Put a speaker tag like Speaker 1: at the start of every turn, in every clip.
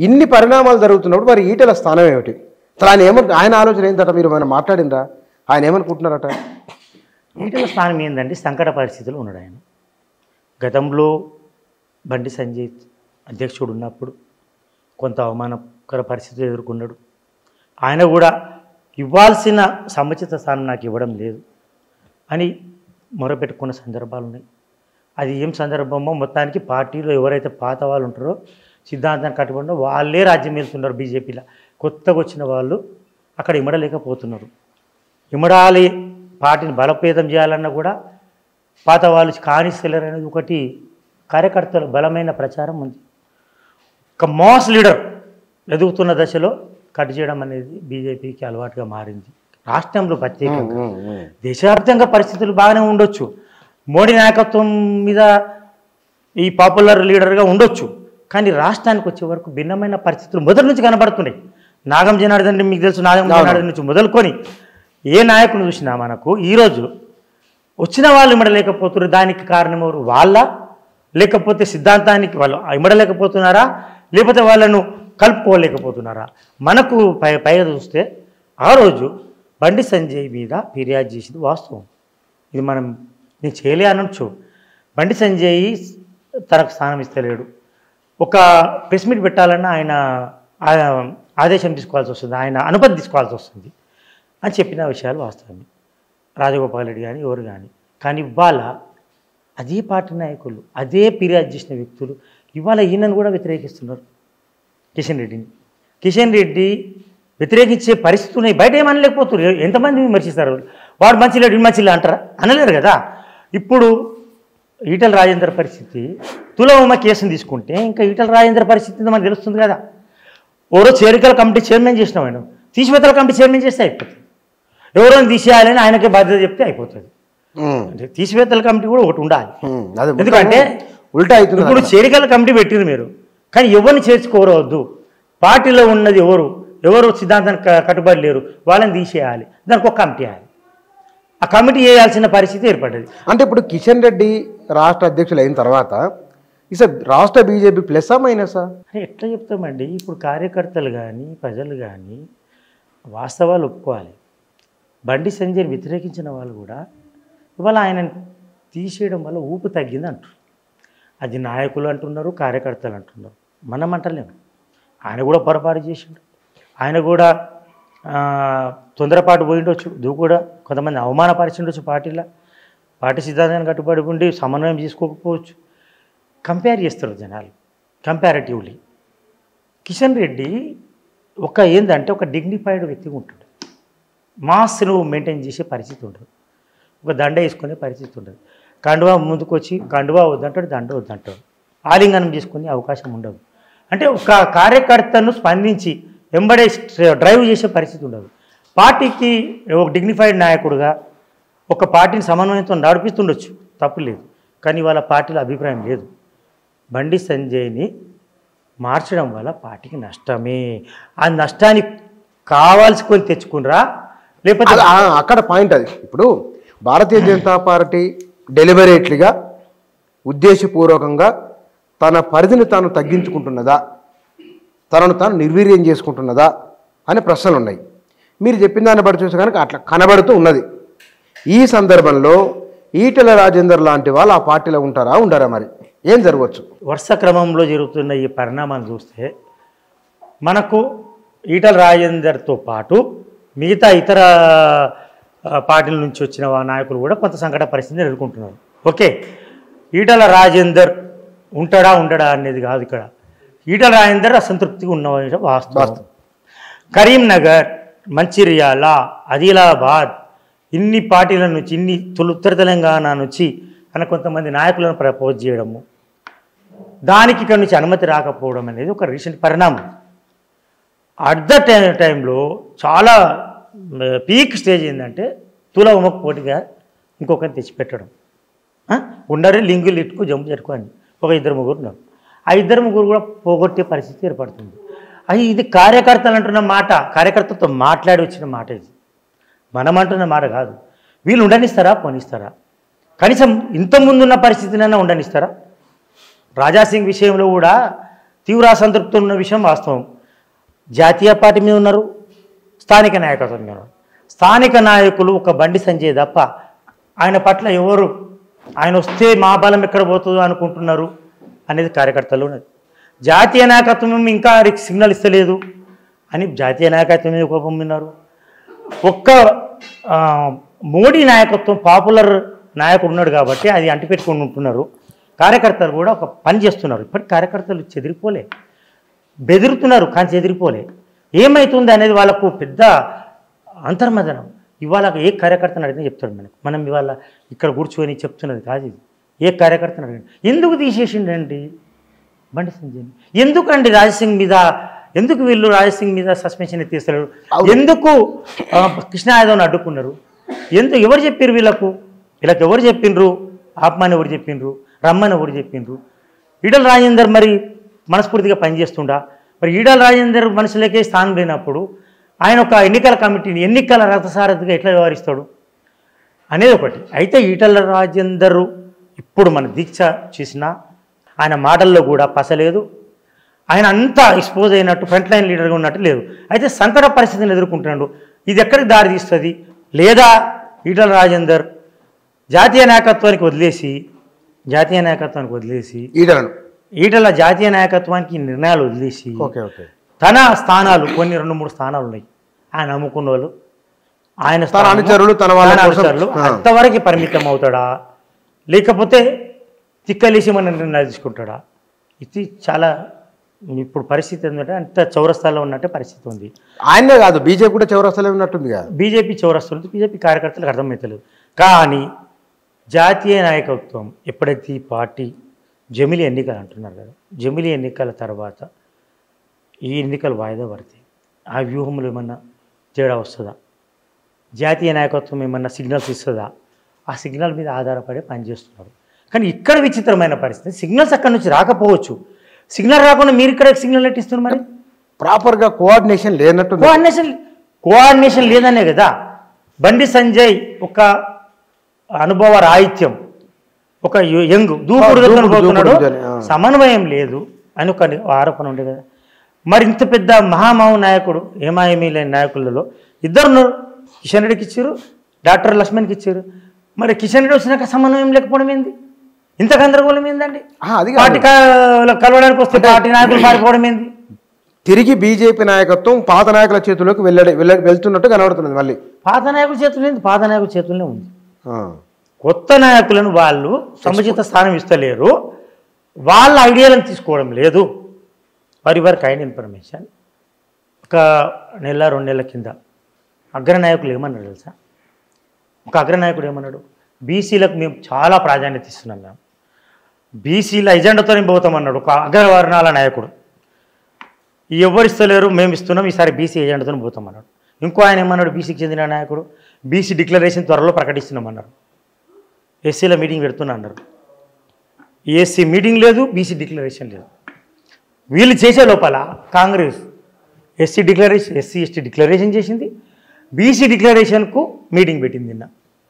Speaker 1: ఇన్ని పరిణామాలు జరుగుతున్నప్పుడు మరి ఈటల స్థానం ఏమిటి అసలు ఆయన ఏమను ఆయన ఆలోచన ఏంటట మీరు ఏమైనా మాట్లాడిండ్రా ఆయన ఏమనుకుంటున్నారట
Speaker 2: ఈటల స్థానం ఏంటంటే సంకట పరిస్థితులు ఉన్నాడు ఆయన గతంలో బండి సంజయ్ అధ్యక్షుడు ఉన్నప్పుడు కొంత అవమానకర పరిస్థితులు ఎదుర్కొన్నాడు ఆయన కూడా ఇవ్వాల్సిన సముచిత స్థానం నాకు ఇవ్వడం లేదు అని మొరపెట్టుకున్న సందర్భాలు ఉన్నాయి అది ఏం సందర్భమో మొత్తానికి పార్టీలో ఎవరైతే పాత వాళ్ళు ఉంటారో సిద్ధాంతాన్ని కట్టుబడిన వాళ్ళే రాజ్యం వెళ్తున్నారు బీజేపీలో కొత్తగా వచ్చిన వాళ్ళు అక్కడ ఇమడలేకపోతున్నారు ఇమడాలి పార్టీని బలోపేతం చేయాలన్నా కూడా పాత వాళ్ళు కానిస్తలేరు అనేది ఒకటి కార్యకర్తలు బలమైన ప్రచారం ఉంది ఒక మాస్ లీడర్ ఎదుగుతున్న దశలో కట్ చేయడం అనేది బీజేపీకి అలవాటుగా మారింది రాష్ట్రంలో ప్రత్యేకంగా
Speaker 1: ఉమ్, ఉమ్.
Speaker 2: దేశవ్యాప్తంగా పరిస్థితులు బాగానే ఉండొచ్చు మోడీ నాయకత్వం మీద ఈ పాపులర్ లీడర్గా ఉండొచ్చు కానీ రాష్ట్రానికి వచ్చే వరకు భిన్నమైన పరిస్థితులు మొదటి నుంచి కనబడుతున్నాయి నాగం జనార్దన్ రెడ్డి మీకు తెలుసు నాగం జనార్దన్ నుంచి మొదలుకొని ఏ నాయకుని చూసినా మనకు ఈరోజు వచ్చిన వాళ్ళు ఇమడలేకపోతున్నారు దానికి కారణం ఎవరు వాళ్ళ లేకపోతే సిద్ధాంతానికి వాళ్ళు ఇమడలేకపోతున్నారా లేకపోతే వాళ్ళను కలుపుకోలేకపోతున్నారా మనకు పై పైగా చూస్తే ఆ రోజు బండి సంజయ్ మీద ఫిర్యాదు చేసింది వాస్తవం ఇది మనం నేను చేయలే అనొచ్చు బండి సంజయ్ తనకు స్థానం ఇస్తలేడు ఒక ప్రెస్ మీట్ పెట్టాలన్నా ఆయన ఆ- ఆదేశం తీసుకోవాల్సి వస్తుంది ఆయన అనుమతి తీసుకోవాల్సి వస్తుంది అని చెప్పిన విషయాలు వాస్తవమే రాజగోపాల్ రెడ్డి కానీ ఎవరు కానీ కానీ ఇవాళ అదే పార్టీ నాయకులు అదే ఫిర్యాదు చేసిన వ్యక్తులు ఇవాళ ఈయనను కూడా వ్యతిరేకిస్తున్నారు కిషన్ రెడ్డిని కిషన్ రెడ్డి వ్యతిరేకించే పరిస్థితి ఉన్నాయి బయట ఏమనలేకపోతున్నారు ఎంతమంది విమర్శిస్తారు వాడు మంచి లేడు వీడు మంచి లేడు అంటారా అనలేరు కదా ఇప్పుడు ఈటల రాజేందర్ పరిస్థితి తులవమ్మ కేసును తీసుకుంటే ఇంకా ఈటల రాజేందర్ పరిస్థితి ఏందో మనకు తెలుస్తుంది కదా ఎవరో చేరికల కమిటీ చైర్మన్ చేసినాం ఆయన తీసివేతల కమిటీ చైర్మన్ చేస్తే అయిపోతుంది ఎవరో తీసేయాలని ఆయనకే బాధ్యత చెప్తే అయిపోతుంది
Speaker 1: ఉమ్,
Speaker 2: అంటే తీసివేతల కమిటీ కూడా ఒకటి ఉండాలి
Speaker 1: ఉమ్. అదే
Speaker 2: ఎందుకంటే
Speaker 1: ఉల్టా అవుతుంది
Speaker 2: ఇప్పుడు చేరికల కమిటీ పెట్టిరు మీరు కానీ ఎవరిని చేర్చుకోవద్దు పార్టీలో ఉన్నది ఎవరు ఎవరు సిద్ధాంతానికి క- కట్టుబడి లేరు వాళ్ళని తీసేయాలి దానికి ఒక కమిటీ వేయాలి ఆ కమిటీ వేయాల్సిన పరిస్థితి ఏర్పడ్డది
Speaker 1: అంటే ఇప్పుడు కిషన్ రెడ్డి రాష్ట్ర అధ్యక్షులు అయిన తర్వాత ఇస రాష్ట్ర బీజేపీ ప్లస్సా మైనసా
Speaker 2: అని ఎట్లా చెప్తామండి ఇప్పుడు కార్యకర్తలు కానీ ప్రజలు కానీ వాస్తవాలు ఒప్పుకోవాలి బండి సంజయ్ని వ్యతిరేకించిన వాళ్ళు కూడా ఇవాళ ఆయన తీసేయడం వల్ల ఊపు తగ్గింది అంటారు అది నాయకులు అంటున్నారు కార్యకర్తలు అంటున్నారు మనం అంటలేము ఆయన కూడా పొరపాటు చేసిండు ఆయన కూడా ఆ, తొందరపాటు పోయిండొచ్చు నువ్వు కూడా కొంతమంది అవమానపరిచిండొచ్చు పార్టీలో పార్టీ సిద్ధాంతాన్ని కట్టుబడి ఉండి సమన్వయం చేసుకోకపోవచ్చు కంపేర్ చేస్తారు జనాలు కంపారిటివ్లీ కిషన్ రెడ్డి ఒక ఏందంటే ఒక డిగ్నిఫైడ్ వ్యక్తిగా ఉంటాడు మాస్ నువ్వు మెయింటైన్ చేసే పరిస్థితి ఉండదు ఒక దండ వేసుకునే పరిస్థితి ఉండదు కండువా ముందుకు వచ్చి కండువా వద్దంటాడు దండ వద్దంటాడు ఆలింగనం చేసుకునే అవకాశం ఉండదు అంటే ఒక కార్యకర్తను స్పందించి వెంబడే స్ట్ర- డ్రైవ్ చేసే పరిస్థితి ఉండదు పార్టీకి ఒక డిగ్నిఫైడ్ నాయకుడుగా ఒక పార్టీని సమన్వయంతో నడిపిస్తుండొచ్చు తప్పు లేదు కానీ వాళ్ళ పార్టీలో అభిప్రాయం లేదు బండి సంజయ్ని మార్చడం వల్ల పార్టీకి నష్టమే ఆ నష్టాన్ని కావాల్సుకొని తెచ్చుకునరా లేకపోతే
Speaker 1: అది- ఆ, అక్కడ పాయింట్ అది ఇప్పుడు భారతీయ జనతా పార్టీ డెలిబరేట్లీగా ఉద్దేశపూర్వకంగా తన పరిధిని తాను తగ్గించుకుంటున్నదా తనను తాను నిర్వీర్యం చేసుకుంటున్నదా అనే ప్రశ్నలు ఉన్నాయి మీరు చెప్పిన దాన్ని బట్టి చూస్తే కనుక అట్లా కనబడుతూ ఉన్నది ఈ సందర్భంలో ఈటెల రాజేందర్ లాంటి వాళ్ళు ఆ పార్టీలో ఉంటారా ఉండరా మరి ఏం జరగవచ్చు
Speaker 2: వరుస క్రమంలో జరుగుతున్న ఈ పరిణామాలు చూస్తే మనకు ఈటల రాజేందర్తో పాటు మిగతా ఇతర ఆ, పార్టీల నుంచి వచ్చిన వా- నాయకులు కూడా కొంత సంకట పరిస్థితిని ఎదుర్కొంటున్నారు ఓకే ఈటల రాజేందర్ ఉంటాడా ఉండడా అనేది కాదు ఇక్కడ ఈటల రాజేందర్ అసంతృప్తిగా ఉన్న వాస్తవం
Speaker 1: వాస్తవం.
Speaker 2: కరీంనగర్ మంచిర్యాల ఆదిలాబాద్ ఇన్ని పార్టీల నుంచి ఇన్ని తొలి ఉత్తర తెలంగాణ నుంచి అని కొంతమంది నాయకులను ప్రపోజ్ చేయడము దానికి ఇక్కడ నుంచి అనుమతి రాకపోవడం అనేది ఒక రీసెంట్ పరిణామం అట్ ద టైం టైంలో చాలా పీక్ స్టేజ్ ఏంటంటే తుల ఉమకు పోటీగా ఇంకొకరిని తెచ్చిపెట్టడం ఆ? ఉండరే లింగులు ఇట్టుకు జంపు జరుకు అని ఒక ఇద్దరు ముగ్గురు ఉన్నారు ఆ ఇద్దరు ముగ్గురు కూడా పోగొట్టే పరిస్థితి ఏర్పడుతుంది అది ఇది కార్యకర్తలు అంటున్న మాట కార్యకర్తలతో మాట్లాడి వచ్చిన మాట ఇది మనం అంటున్న మాట కాదు వీళ్ళు ఉండనిస్తారా పోనిస్తారా కనీసం ఇంత ముందున్న పరిస్థితినైనా ఉండనిస్తారా రాజాసింగ్ విషయంలో కూడా తీవ్ర అసంతృప్తి ఉన్న విషయం వాస్తవం జాతీయ పార్టీ మీద ఉన్నారు స్థానిక నాయకత్వం మీద ఉన్నారు స్థానిక నాయకులు ఒక బండి సంజయ్ తప్ప ఆయన పట్ల ఎవరు ఆయన వస్తే మా బలం ఎక్కడ పోతుందో అనుకుంటున్నారు అనేది కార్యకర్తలు ఉన్నది జాతీయ నాయకత్వం ఇంకా సిగ్నల్ ఇస్తలేదు అని జాతీయ నాయకత్వం మీద కోపం విన్నారు ఒక్క ఆ, మోడీ నాయకత్వం పాపులర్ నాయకుడు ఉన్నాడు కాబట్టి అది అంటిపెట్టుకొని ఉంటున్నారు కార్యకర్తలు కూడా ఒక పని చేస్తున్నారు ఇప్పటి కార్యకర్తలు చెదిరిపోలే బెదురుతున్నారు కానీ చెదిరిపోలే ఏమవుతుంది అనేది వాళ్ళకు పెద్ద అంతర్మదనం ఇవాళ ఏ కార్యకర్తను అడిగినా చెప్తాడు మనకు మనం ఇవాళ ఇక్కడ కూర్చొని చెప్తున్నది కాదు ఇది ఏ కార్యకర్తను అడిగిన ఎందుకు తీసేసిండండి బండి సంజయ్ ఎందుకండి రాజసింగ్ మీద ఎందుకు వీళ్ళు రాజసింగ్ మీద సస్పెన్షన్ తీస్తారు ఎందుకు ఆ, కృష్ణ యాదవ్ని అడ్డుకున్నారు ఎందుకు ఎవరు చెప్పారు వీళ్ళకు వీళ్ళకి ఎవరు చెప్పిండ్రు ఆపమని ఎవరు చెప్పిండ్రు రమ్మని ఎవరు చెప్పిండ్రు ఈడల రాజేందర్ మరి మనస్ఫూర్తిగా పనిచేస్తుండా మరి ఈడల రాజేందర్ మనుషులకే స్థానం లేనప్పుడు ఆయన ఒక ఎన్నికల కమిటీని ఎన్నికల రథసారథిగా ఎట్లా వ్యవహరిస్తాడు అనేది ఒకటి అయితే ఈటల రాజేందర్ ఇప్పుడు మన దీక్ష చూసినా ఆయన మాటల్లో కూడా పసలేదు ఆయన అంతా ఎక్స్పోజ్ అయినట్టు ఫ్రంట్ లైన్ లీడర్గా ఉన్నట్టు లేదు అయితే సంకట పరిస్థితిని ఎదుర్కొంటున్నాడు ఇది ఎక్కడికి దారి తీస్తుంది లేదా ఈటల రాజేందర్ జాతీయ నాయకత్వానికి వదిలేసి జాతీయ నాయకత్వానికి వదిలేసి
Speaker 1: ఈటలను
Speaker 2: ఈటల జాతీయ నాయకత్వానికి నిర్ణయాలు వదిలేసి
Speaker 1: ఓకే ఓకే
Speaker 2: తన స్థానాలు కొన్ని రెండు మూడు స్థానాలు ఉన్నాయి ఆయన నమ్ముకున్న వాళ్ళు ఆయన
Speaker 1: తన
Speaker 2: స్థానము,
Speaker 1: అనుచరులు తన వాళ్ళ
Speaker 2: తన
Speaker 1: కోసం
Speaker 2: అనుచరులు
Speaker 1: ఆ.
Speaker 2: అంతవరకు పరిమితం అవుతాడా లేకపోతే తిక్కలేసి మన నిర్ణయాలు తీసుకుంటాడా ఇది చాలా ఇప్పుడు పరిస్థితి ఏంటంటే అంత చౌరస్తాలో ఉన్నట్టే పరిస్థితి ఉంది
Speaker 1: ఆయనే కాదు బీజేపీ కూడా చివరస్తలే ఉన్నట్టుంది కదా
Speaker 2: బీజేపీ చౌరస్తులు బీజేపీ కార్యకర్తలకు అర్థమవుతలేదు కానీ జాతీయ నాయకత్వం ఎప్పుడైతే ఈ పార్టీ జమిలి ఎన్నికలు అంటున్నారు కదా జమిలి ఎన్నికల తర్వాత ఈ ఎన్నికలు వాయిదా పడతాయి ఆ వ్యూహంలో ఏమన్నా తేడా వస్తుందా జాతీయ నాయకత్వం ఏమన్నా సిగ్నల్స్ ఇస్తుందా ఆ సిగ్నల్ మీద ఆధారపడి పనిచేస్తున్నారు కానీ ఇక్కడ విచిత్రమైన పరిస్థితి సిగ్నల్స్ అక్కడ నుంచి రాకపోవచ్చు సిగ్నల్ రాకుండా మీరు ఇక్కడ సిగ్నల్ ఎట్టిస్తున్నారు మరి
Speaker 1: ప్రాపర్గా కోఆర్డినేషన్ లేనట్టుంది
Speaker 2: కోఆర్డినేషన్ కోఆర్డినేషన్ లేదనే కదా బండి సంజయ్ ఒక అనుభవ రాహిత్యం ఒక యు- యంగ్ దూకుడు
Speaker 1: దూకుడు,
Speaker 2: దగ్గర పోతున్నాడు
Speaker 1: దూకుడు జన- ఆ.
Speaker 2: సమన్వయం లేదు అని ఒక ని- ఆరోపణ ఉండే కదా మరి ఇంత పెద్ద మహామహు నాయకుడు ఏమాయమీ లేని నాయకులలో ఇద్దరు ఉన్నారు. కిషన్ రెడ్డికి ఇచ్చారు డాక్టర్ లక్ష్మణ్కి ఇచ్చారు మరి కిషన్ రెడ్డి వచ్చినాక సమన్వయం లేకపోవడం ఏంది ఇంత గందరగోళం ఏందండి
Speaker 1: ఆ, అది కాదు.
Speaker 2: పార్టీ కా- కలవడానికి వస్తే పార్టీ నాయకులు పారిపోవడం ఏంది
Speaker 1: తిరిగి బీజేపీ నాయకత్వం పాత నాయకుల చేతుల్లోకి వెళ్ళడి వెళ్ళ వెళ్తున్నట్టు కనబడుతున్నది మళ్ళీ
Speaker 2: పాత నాయకుల చేతుల్లో ఉంది పాత నాయకుల చేతుల్లో ఉంది
Speaker 1: ఆ.
Speaker 2: కొత్త నాయకులను వాళ్ళు సముచిత స్థానం ఇస్తలేరు వాళ్ళ ఐడియాలను తీసుకోవడం లేదు వారి వారికి అయిన ఇన్ఫర్మేషన్ ఒక నెల రెండు నెలల కింద అగ్రనాయకులు ఏమన్నారు తెలుసా ఒక అగ్రనాయకుడు ఏమన్నాడు బీసీలకు మేము చాలా ప్రాధాన్యత ఇస్తున్నాం మేము బీసీల ఎజెండాతోనే పోతామన్నాడు ఒక అగ్రవర్ణాల నాయకుడు ఎవరు ఇస్తలేరు మేము ఇస్తున్నాం ఈసారి బీసీ ఎజెండాతో పోతామన్నాడు ఇంకో ఆయన ఏమన్నాడు బీసీకి చెందిన నాయకుడు బీసీ డిక్లరేషన్ త్వరలో ప్రకటిస్తున్నామన్నారు ఎస్సీల మీటింగ్ పెడుతున్నా అన్నారు ఏసీ మీటింగ్ లేదు బీసీ డిక్లరేషన్ లేదు వీళ్ళు చేసే లోపల Congress SC declaration SC ST declaration చేసింది బీసీ డిక్లరేషన్కు మీటింగ్ పెట్టింది నిన్న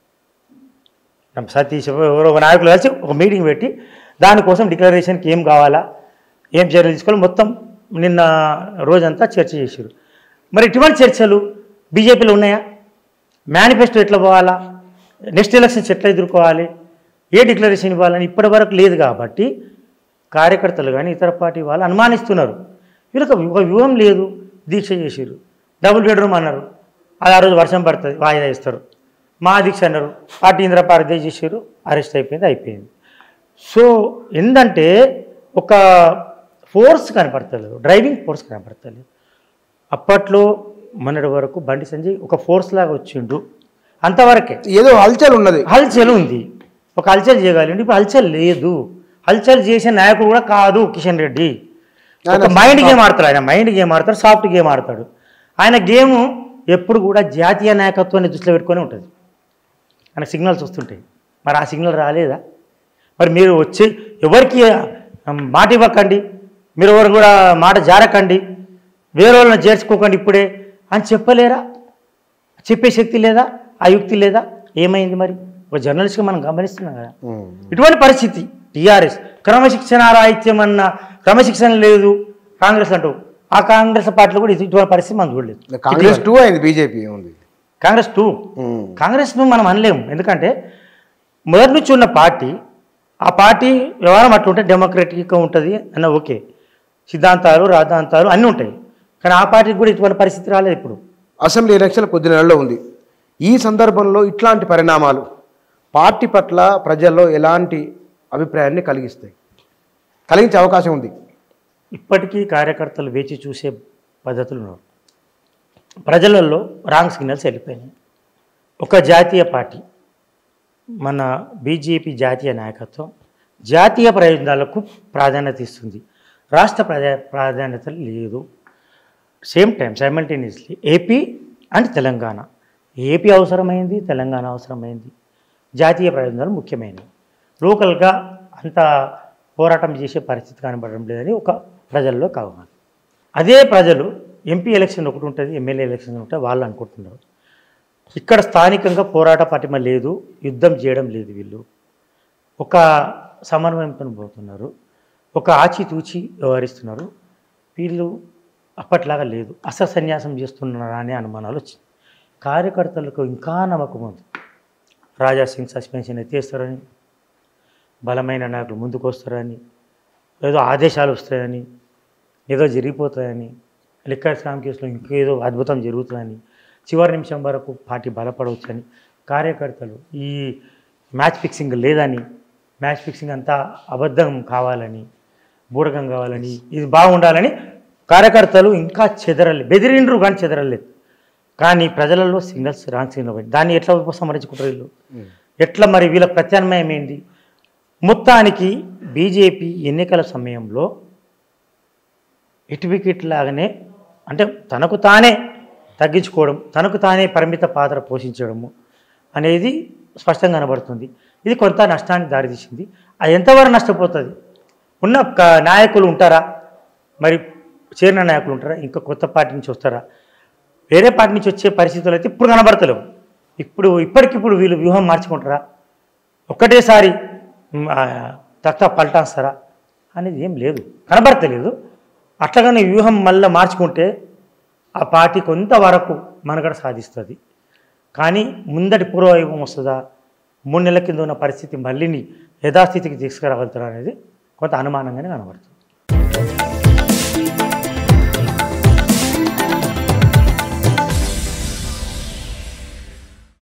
Speaker 2: ನಮ್ಮ సతీష్ ఎవరో ఒక నాయకులు కలిసి ఒక మీటింగ్ పెట్టి దానికోసం డిక్లరేషన్కి ఏం కావాలా ఏం చర్యలు తీసుకోవాలి మొత్తం నిన్న రోజంతా చర్చ చేశారు మరి ఇటువంటి చర్చలు బీజేపీలో ఉన్నాయా మేనిఫెస్టో ఎట్లా పోవాలా నెక్స్ట్ ఎలక్షన్స్ ఎట్లా ఎదుర్కోవాలి ఏ డిక్లరేషన్ ఇవ్వాలని ఇప్పటి వరకు లేదు కాబట్టి కార్యకర్తలు కానీ ఇతర పార్టీ వాళ్ళు అనుమానిస్తున్నారు వీళ్ళకి ఒక వ్యూహం లేదు దీక్ష చేసారు డబుల్ బెడ్రూమ్ అన్నారు అది ఆ రోజు వర్షం పడుతుంది వాయిదా ఇస్తారు మా దీక్ష అన్నారు పార్టీ ఇంద్ర పార్టీ చేసారు అరెస్ట్ అయిపోయింది అయిపోయింది సో ఏంటంటే ఒక ఫోర్స్ కనపడతలేదు డ్రైవింగ్ ఫోర్స్ కనపడతలేదు అప్పట్లో మొన్నటి వరకు బండి సంజయ్ ఒక ఫోర్స్ లాగా వచ్చిండు అంతవరకే
Speaker 1: ఏదో హల్చల్ ఉన్నది
Speaker 2: హల్చల్ ఉంది ఒక హల్చల్ చేయగలిగింది ఇప్పుడు హల్చల్ లేదు హల్చల్ చేసే నాయకుడు కూడా కాదు కిషన్ రెడ్డి ఒక మైండ్ గేమ్ ఆడతాడు ఆయన మైండ్ గేమ్ ఆడతాడు సాఫ్ట్ గేమ్ ఆడతాడు ఆయన గేమ్ ఎప్పుడు కూడా జాతీయ నాయకత్వాన్ని దృష్టిలో పెట్టుకొని ఉంటుంది ఆయన సిగ్నల్స్ వస్తుంటాయి మరి ఆ సిగ్నల్ రాలేదా మరి మీరు వచ్చి ఎవరికి ఆ, మాట ఇవ్వకండి మీరు ఎవరు కూడా మాట జారకండి వేరే వాళ్ళని చేర్చుకోకండి ఇప్పుడే అని చెప్పలేరా చెప్పే శక్తి లేదా ఆ యుక్తి లేదా ఏమైంది మరి ఒక జర్నలిస్ట్గా మనం గమనిస్తున్నాం కదా
Speaker 1: ఉమ్.
Speaker 2: ఇటువంటి పరిస్థితి టీఆర్ఎస్ క్రమశిక్షణ రాహిత్యం అన్న క్రమశిక్షణ లేదు కాంగ్రెస్ అంటూ ఆ కాంగ్రెస్ పార్టీలో కూడా ఇటువంటి పరిస్థితి మనం చూడలేదు
Speaker 1: కాంగ్రెస్ టూ అయింది బీజేపీ ఉంది
Speaker 2: కాంగ్రెస్ టూ
Speaker 1: ఉమ్.
Speaker 2: కాంగ్రెస్ను మనం అనలేము ఎందుకంటే మొదటి నుంచి ఉన్న పార్టీ ఆ పార్టీ వ్యవహారం అట్లుంటే డెమోక్రటిక్గా ఉంటుంది అన్న ఓకే సిద్ధాంతాలు రాద్ధాంతాలు అన్నీ ఉంటాయి కానీ ఆ పార్టీకి కూడా ఇటువంటి పరిస్థితి రాలేదు ఇప్పుడు
Speaker 1: అసెంబ్లీ ఎలక్షన్ కొద్ది నెలల్లో ఉంది ఈ సందర్భంలో ఇట్లాంటి పరిణామాలు పార్టీ పట్ల ప్రజల్లో ఎలాంటి అభిప్రాయాన్ని కలిగిస్తాయి కలిగించే అవకాశం ఉంది
Speaker 2: ఇప్పటికీ కార్యకర్తలు వేచి చూసే పద్ధతులు ఉన్నారు ప్రజలలో రాంగ్ సిగ్నల్స్ వెళ్ళిపోయినాయి ఒక జాతీయ పార్టీ మన బీజేపీ జాతీయ నాయకత్వం జాతీయ ప్రయోజనాలకు ప్రాధాన్యత ఇస్తుంది రాష్ట్ర ప్రజా ప్రాధాన్యత లేదు same time simultaneously AP and Telangana AP అవసరమైంది తెలంగాణ అవసరమైంది జాతీయ ప్రయోజనాలు ముఖ్యమైనవి లోకల్గా అంత పోరాటం చేసే పరిస్థితి కనబడడం లేదని ఒక ప్రజల్లో కావాలి అదే ప్రజలు ఎంపీ ఎలక్షన్ ఒకటి ఉంటుంది ఎమ్మెల్యే ఎలక్షన్ ఉంటుంది వాళ్ళు అనుకుంటున్నారు ఇక్కడ స్థానికంగా పోరాట పటిమ లేదు యుద్ధం చేయడం లేదు వీళ్ళు ఒక సమన్వయంతో పోతున్నారు ఒక ఆచితూచి వ్యవహరిస్తున్నారు వీళ్ళు అప్పట్లాగా లేదు అసలు సన్యాసం చేస్తున్నారా అనే అనుమానాలు వచ్చింది కార్యకర్తలకు ఇంకా నమ్మకం ఉంది రాజా సింగ్ సస్పెన్షన్ ఎత్తేస్తారని బలమైన నాయకులు ముందుకు వస్తారని ఏదో ఆదేశాలు వస్తాయని ఏదో జరిగిపోతాయని లిక్కర్ స్కామ్ కేసులో ఇంకేదో అద్భుతం జరుగుతుందని చివరి నిమిషం వరకు పార్టీ బలపడవచ్చని కార్యకర్తలు ఈ మ్యాచ్ ఫిక్సింగ్ లేదని మ్యాచ్ ఫిక్సింగ్ అంతా అబద్ధం కావాలని బూడకం కావాలని ఇది బాగుండాలని కార్యకర్తలు ఇంకా చెదరలేదు బెదిరిండ్రు కానీ చెదరలేదు కానీ ప్రజలలో సిగ్నల్స్ రాంగ్ సిగ్నల్ పోయింది దాన్ని ఎట్లా ఉపసంహరించుకుంటారు వీళ్ళు ఎట్లా మరి వీళ్ళ ప్రత్యామ్నాయం ఏంటి మొత్తానికి బీజేపీ ఎన్నికల సమయంలో ఎటువికెట్ లాగానే అంటే తనకు తానే తగ్గించుకోవడం తనకు తానే పరిమిత పాత్ర పోషించడము అనేది స్పష్టంగా కనబడుతుంది ఇది కొంత నష్టానికి దారితీసింది అది ఎంతవరకు నష్టపోతుంది ఉన్న క- నాయకులు ఉంటారా మరి చేరిన నాయకులు ఉంటారా ఇంకా కొత్త పార్టీ నుంచి వస్తారా వేరే పార్టీ నుంచి వచ్చే పరిస్థితులు అయితే ఇప్పుడు కనబడతలేవు ఇప్పుడు ఇప్పటికిప్పుడు వీళ్ళు వ్యూహం మార్చుకుంటారా ఒక్కటేసారి మ్, ఆ, తక్తా పల్టాస్తారా అనేది ఏం లేదు కనబడతలేదు అట్లాగనే వ్యూహం మళ్ళీ మార్చుకుంటే ఆ పార్టీ కొంతవరకు మనుగడ సాధిస్తుంది కానీ ముందటి పూర్వవైభవం వస్తుందా మూడు నెలల కింద ఉన్న పరిస్థితి మళ్ళీని యథాస్థితికి తీసుకురాగలుగుతారా అనేది కొంత అనుమానంగానే కనబడుతుంది